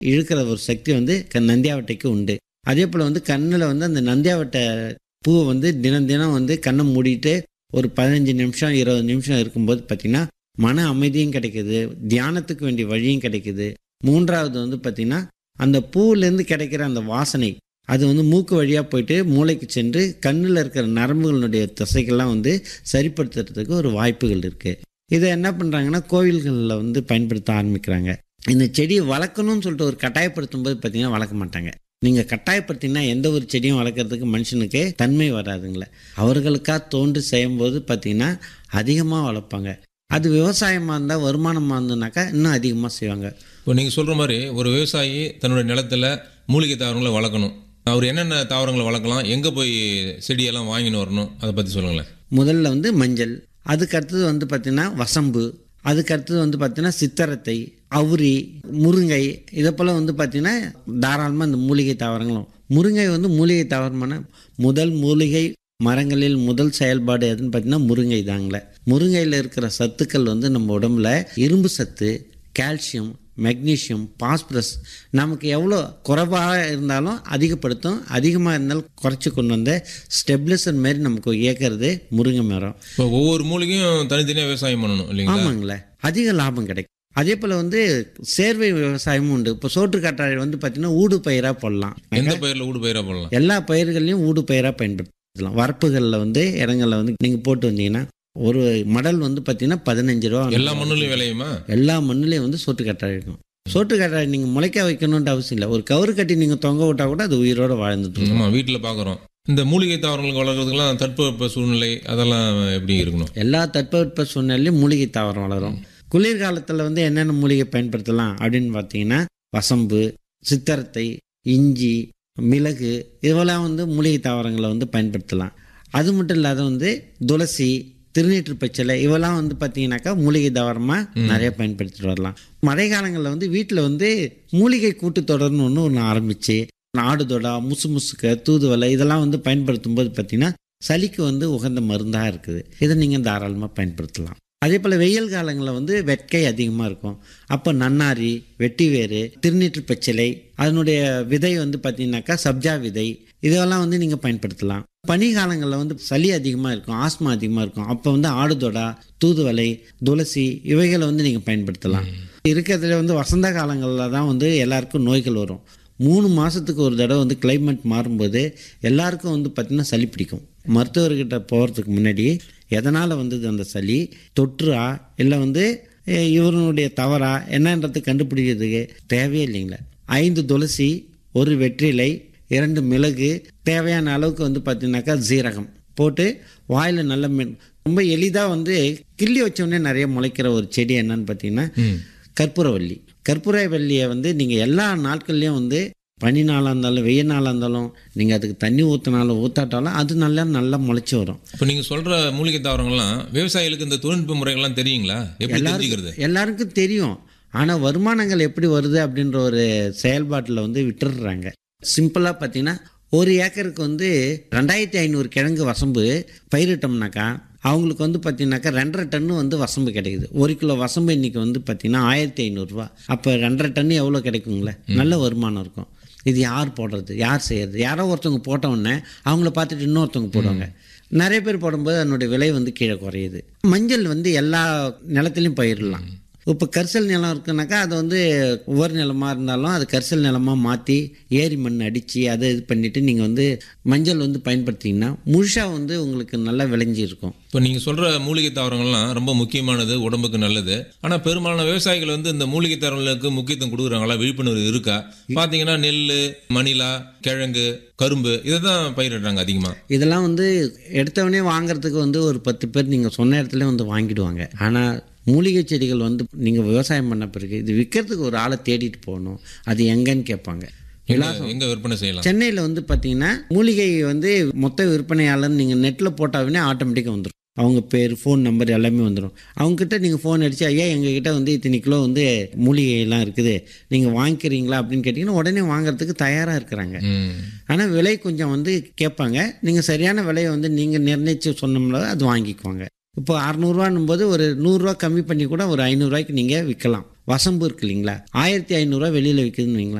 இழுக்கிற ஒரு சக்தி வந்து க- நந்தியாவட்டைக்கு உண்டு அதே போல் வந்து கண்ணில் வந்து அந்த நந்தியாவட்டை பூவை வந்து தினம் தினம் வந்து கண்ணை மூடிட்டு ஒரு பதினஞ்சு நிமிஷம் இருபது நிமிஷம் இருக்கும்போது பார்த்திங்கன்னா மன அமைதியும் கிடைக்குது தியானத்துக்கு வேண்டிய வழியும் கிடைக்குது மூன்றாவது வந்து பார்த்திங்கன்னா அந்த பூவிலேருந்து கிடைக்கிற அந்த வாசனை அது வந்து மூக்கு வழியாக போயிட்டு மூளைக்கு சென்று கண்ணில் இருக்கிற நரம்புகளுடைய தசைகள்லாம் வந்து சரிப்படுத்துறதுக்கு ஒரு வாய்ப்புகள் இருக்குது இதை என்ன பண்ணுறாங்கன்னா கோவில்களில் வந்து பயன்படுத்த ஆரம்பிக்கிறாங்க இந்த செடியை வளர்க்கணும்னு சொல்லிட்டு ஒரு கட்டாயப்படுத்தும் போது பார்த்தீங்கன்னா வளர்க்க மாட்டாங்க நீங்கள் கட்டாயப்படுத்தினா எந்த ஒரு செடியும் வளர்க்குறதுக்கு மனுஷனுக்கு தன்மை வராதுங்களே அவர்களுக்காக தோன்றி செய்யும்போது பார்த்தீங்கன்னா அதிகமாக வளர்ப்பாங்க அது விவசாயமாக இருந்தால் வருமானமாக இருந்ததுனாக்கா இன்னும் அதிகமாக செய்வாங்க இப்போ நீங்கள் சொல்கிற மாதிரி ஒரு விவசாயி தன்னுடைய நிலத்துல மூலிகை தாவரங்களை வளர்க்கணும் அவர் என்னென்ன தாவரங்களை வளர்க்கலாம் எங்கே போய் செடியெல்லாம் வாங்கின்னு வரணும் அதை பற்றி சொல்லுங்களேன் முதல்ல வந்து மஞ்சள் அதுக்கு அடுத்தது வந்து பார்த்திங்கன்னா வசம்பு அதுக்கு அடுத்தது வந்து பார்த்திங்கன்னா சித்தரத்தை அவுரி முருங்கை இதை போல் வந்து பார்த்திங்கன்னா தாராளமாக இந்த மூலிகை தாவரங்களும் முருங்கை வந்து மூலிகை தாவரமான முதல் மூலிகை மரங்களில் முதல் செயல்பாடு எதுன்னு பார்த்தீங்கன்னா முருங்கை தாங்களே முருங்கையில் இருக்கிற சத்துக்கள் வந்து நம்ம உடம்புல இரும்பு சத்து கால்சியம் மெக்னீஷியம் பாஸ்பரஸ் நமக்கு எவ்வளோ குறைவாக இருந்தாலும் அதிகப்படுத்தும் அதிகமாக இருந்தாலும் குறைச்சி கொண்டு வந்த ஸ்டெபிலைசர் மாரி நமக்கு இயக்கிறது முருங்கை மரம் இப்போ ஒவ்வொரு மூலிகையும் தனித்தனியாக விவசாயம் பண்ணணும் இல்லைங்களா ஆமாங்களே அதிக லாபம் கிடைக்கும் அதே போல் வந்து சேர்வை விவசாயமும் உண்டு இப்போ சோற்று காட்டாழி வந்து பார்த்தீங்கன்னா ஊடு பயிராக போடலாம் எந்த பயிரில் ஊடு பயிராக போடலாம் எல்லா பயிர்களையும் ஊடு பயிராக பயன்படுத்தலாம் வரப்புகளில் வந்து இடங்களில் வந்து நீங்கள் போட்டு வந்தீங்கன்னா ஒரு மடல் வந்து பார்த்தீங்கன்னா பதினஞ்சு ரூபா எல்லா மண்ணுலையும் விளையுமா எல்லா மண்ணுலேயும் வந்து சோற்று கட்டாழி இருக்கும் சோற்று கட்டாழி நீங்கள் முளைக்க வைக்கணுன்ற அவசியம் இல்லை ஒரு கவுரு கட்டி நீங்கள் தொங்க விட்டா கூட அது உயிரோட வாழ்ந்துட்டு இருக்கும். ஆமாம் வீட்டில் பார்க்குறோம் இந்த மூலிகை தாவரங்களுக்கு வளர்க்குறதுக்கெல்லாம் தட்பவெப்ப சூழ்நிலை அதெல்லாம் எப்படி இருக்கணும் எல்லா தட்பவெட்ப சூழ்நிலையும் மூலிகை தாவரம் வளரும் குளிர்காலத்தில் வந்து என்னென்ன மூலிகை பயன்படுத்தலாம் அப்படின்னு பார்த்தீங்கன்னா வசம்பு சித்தரத்தை இஞ்சி மிளகு இதெல்லாம் வந்து மூலிகை தாவரங்களை வந்து பயன்படுத்தலாம் அது மட்டும் இல்லாத வந்து துளசி திருநீற்று பச்சிலை இவெல்லாம் வந்து பார்த்தீங்கன்னாக்கா மூலிகை தாவரமாக நிறைய பயன்படுத்திட்டு வரலாம் மழை காலங்களில் வந்து வீட்டில் வந்து மூலிகை கூட்டுத்தொடர்னு ஒன்று ஒன்று ஆரம்பிச்சு ஆடுதொடா முசு முசுக்க தூதுவளை இதெல்லாம் வந்து பயன்படுத்தும் போது பார்த்தீங்கன்னா சளிக்கு வந்து உகந்த மருந்தாக இருக்குது இதை நீங்கள் தாராளமாக பயன்படுத்தலாம் அதே போல் வெயில் காலங்களில் வந்து வெட்கை அதிகமாக இருக்கும் அப்போ நன்னாரி வெட்டிவேறு திருநீற்று பச்சிலை அதனுடைய விதை வந்து பார்த்தீங்கன்னாக்கா சப்ஜா விதை இதெல்லாம் வந்து நீங்கள் பயன்படுத்தலாம் பனி காலங்களில் வந்து சளி அதிகமாக இருக்கும் ஆஸ்மா அதிகமாக இருக்கும் அப்போ வந்து ஆடுதொடா தூதுவளை துளசி இவைகளை வந்து நீங்கள் பயன்படுத்தலாம் இருக்கிறதுல வந்து வசந்த காலங்களில் தான் வந்து எல்லாருக்கும் நோய்கள் வரும் மூணு மாதத்துக்கு ஒரு தடவை வந்து கிளைமேட் மாறும்போது எல்லாருக்கும் வந்து பார்த்திங்கன்னா சளி பிடிக்கும் மருத்துவர்கிட்ட போகிறதுக்கு முன்னாடி எதனால் வந்தது அந்த சளி தொற்றா இல்லை வந்து அஹ், இவருடைய தவறா என்னன்றது கண்டுபிடிக்கிறதுக்கு தேவையே இல்லைங்களே ஐந்து துளசி ஒரு வெற்றிலை இரண்டு மிளகு தேவையான அளவுக்கு வந்து பார்த்தீங்கன்னாக்கா ஜீரகம் போட்டு வாயில் நல்ல மீன் ரொம்ப எளிதாக வந்து கிள்ளி வச்ச உடனே நிறைய முளைக்கிற ஒரு செடி என்னன்னு பார்த்தீங்கன்னா கற்பூரவல்லி கற்பூரவல்லியை வந்து நீங்கள் எல்லா நாட்கள்லையும் வந்து பனி நாளாக இருந்தாலும் வெயில் நாளாக இருந்தாலும் நீங்கள் அதுக்கு தண்ணி ஊற்றினாலும் ஊற்றாட்டாலும் அது நல்லா நல்லா முளைச்சி வரும் இப்போ நீங்கள் சொல்கிற மூலிகை தாவரங்கள்லாம் விவசாயிகளுக்கு இந்த தொழில்நுட்ப முறைகள்லாம் தெரியுங்களா எப்படி தெரிஞ்சுக்கிறது எல்லாருக்கும் தெரியும் ஆனால் வருமானங்கள் எப்படி வருது அப்படின்ற ஒரு செயல்பாட்டில் வந்து விட்டுடுறாங்க சிம்பிளாக பார்த்தீங்கன்னா ஒரு ஏக்கருக்கு வந்து ரெண்டாயிரத்தி ஐநூறு கிழங்கு வசம்பு பயிரிட்டோம்னாக்கா அவங்களுக்கு வந்து பார்த்தீங்கன்னாக்கா ரெண்டரை டன்னு வந்து வசம்பு கிடைக்குது ஒரு கிலோ வசம்பு இன்னைக்கு வந்து பார்த்தீங்கன்னா ஆயிரத்தி ஐநூறுரூவா அப்போ ரெண்டரை டன்னு எவ்வளோ கிடைக்குங்களே நல்ல வருமானம் இருக்கும் இது யார் போடுறது யார் செய்யறது யாரோ ஒருத்தவங்க போட்ட உடனே அவங்கள பார்த்துட்டு இன்னொருத்தவங்க போடுவாங்க நிறைய பேர் போடும்போது அதனுடைய விலை வந்து கீழே குறையுது மஞ்சள் வந்து எல்லா நிலத்திலையும் பயிரிடலாம் இப்போ கரிசல் நிலம் இருக்குனாக்கா அது வந்து ஒவ்வொரு நிலமாக இருந்தாலும் அது கரிசல் நிலமாக மாற்றி ஏரி மண் அடித்து அதை இது பண்ணிவிட்டு நீங்கள் வந்து மஞ்சள் வந்து பயன்படுத்திங்கன்னா முழுசாக வந்து உங்களுக்கு நல்லா விளைஞ்சி இருக்கும் இப்போ நீங்கள் சொல்கிற மூலிகை தாவரங்கள்லாம் ரொம்ப முக்கியமானது உடம்புக்கு நல்லது ஆனால் பெரும்பாலான விவசாயிகள் வந்து இந்த மூலிகை தாவரங்களுக்கு முக்கியத்துவம் கொடுக்குறாங்களா விழிப்புணர்வு இருக்கா பார்த்தீங்கன்னா நெல் மணிலா கிழங்கு கரும்பு இதை தான் பயிரிடுறாங்க அதிகமாக இதெல்லாம் வந்து எடுத்தவொடனே வாங்குறதுக்கு வந்து ஒரு பத்து பேர் நீங்கள் சொன்ன இடத்துல வந்து வாங்கிடுவாங்க ஆனால் மூலிகை செடிகள் வந்து நீங்கள் விவசாயம் பண்ண பிறகு இது விற்கிறதுக்கு ஒரு ஆளை தேடிட்டு போகணும் அது எங்கன்னு கேட்பாங்க எங்கே விற்பனை செய்யலாம் சென்னையில் வந்து பார்த்தீங்கன்னா மூலிகை வந்து மொத்த விற்பனையாளர் நீங்கள் நெட்டில் போட்டாவே ஆட்டோமேட்டிக்காக வந்துடும் அவங்க பேர் ஃபோன் நம்பர் எல்லாமே வந்துடும் அவங்ககிட்ட நீங்கள் ஃபோன் அடித்து ஐயா எங்ககிட்ட வந்து இத்தனை கிலோ வந்து மூலிகையெல்லாம் இருக்குது நீங்கள் வாங்கிக்கிறீங்களா அப்படின்னு கேட்டிங்கன்னா உடனே வாங்குறதுக்கு தயாராக இருக்கிறாங்க ம் ஆனால் விலை கொஞ்சம் வந்து கேட்பாங்க நீங்கள் சரியான விலையை வந்து நீங்கள் நிர்ணயித்து சொன்னோம்னா அது வாங்கிக்குவாங்க இப்போ அறநூறுவான்னும் போது ஒரு நூறுரூவா கம்மி பண்ணி கூட ஒரு ஐநூறுரூவாய்க்கு நீங்கள் விற்கலாம் வசம்பு இருக்கு இல்லைங்களா ஆயிரத்தி ஐநூறுரூவா வெளியில் விற்குதுன்னு வைங்களேன்